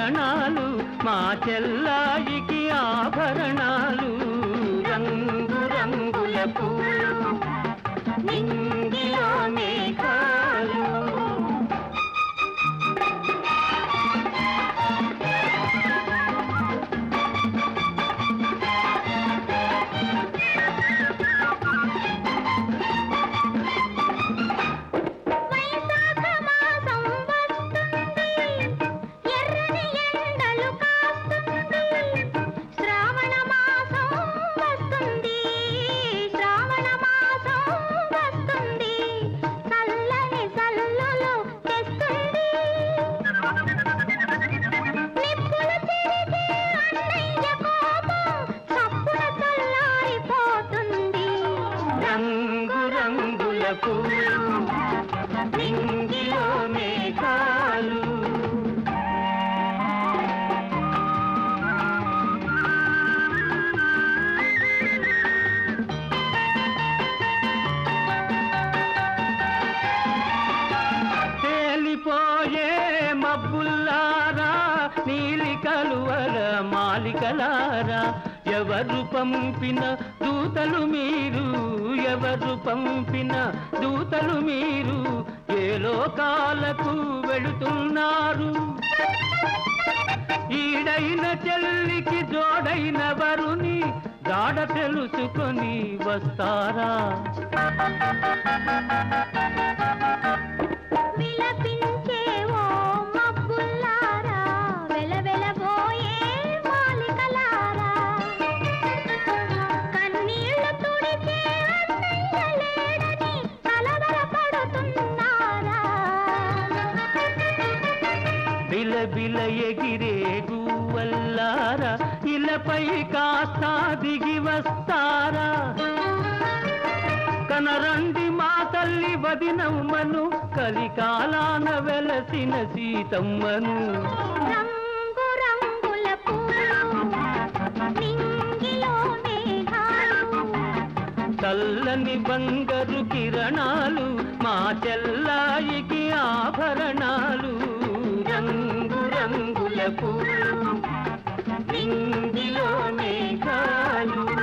కిరణాలు మా చెల్లాయికి ఆభరణాలు రంగు రంగుల పూలు నింగిలో మేఘాలు వైశాఖ మాసం వస్తుంది ఎర్రని ఎండలు కాస్తుంది శ్రావణ మాసం వస్తుంది శ్రావణ మాసం వస్తుంది చల్లని చల్లులు తెస్తుంది నిప్పులు తిరిగే అన్నయ్య కోపం చప్పున చల్లారిపోతుంది రంగు రంగుల పూలు నింగిలో మేఘాలు తేలిపోయే మబ్బుల్లారా నీలి కలువల మాలికలారా ఎవరు పంపిన దూతలు మీరు ఎవరు పంపిన దూతలు మీరు ఏ లోకాలకు వెళుతున్నారు ఈడైన చెల్లికి జోడైన వరుని జాడ తెలుసుకొని వస్తారా విలపించే ఓ మబ్బుల్లారా వెలవెలబోయే మాలికలారా కన్నీళ్లు తుడిచే అన్నయ్య లేడని కలవరపడుతున్నారా బిల బిల ఎగిరే గువల్లారా ఇలపై కాస్త దిగి వస్తారా కనరండి మా తల్లి వదినమ్మను కలికాలాన వెలసిన సీతమ్మను రంగు రంగుల పూలు నింగిలో మేఘాలు చల్లని బంగారు కిరణాలు మా చెల్లాయికి ఆభరణాలు రంగు రంగుల పూలు నింగిలో మేఘాలు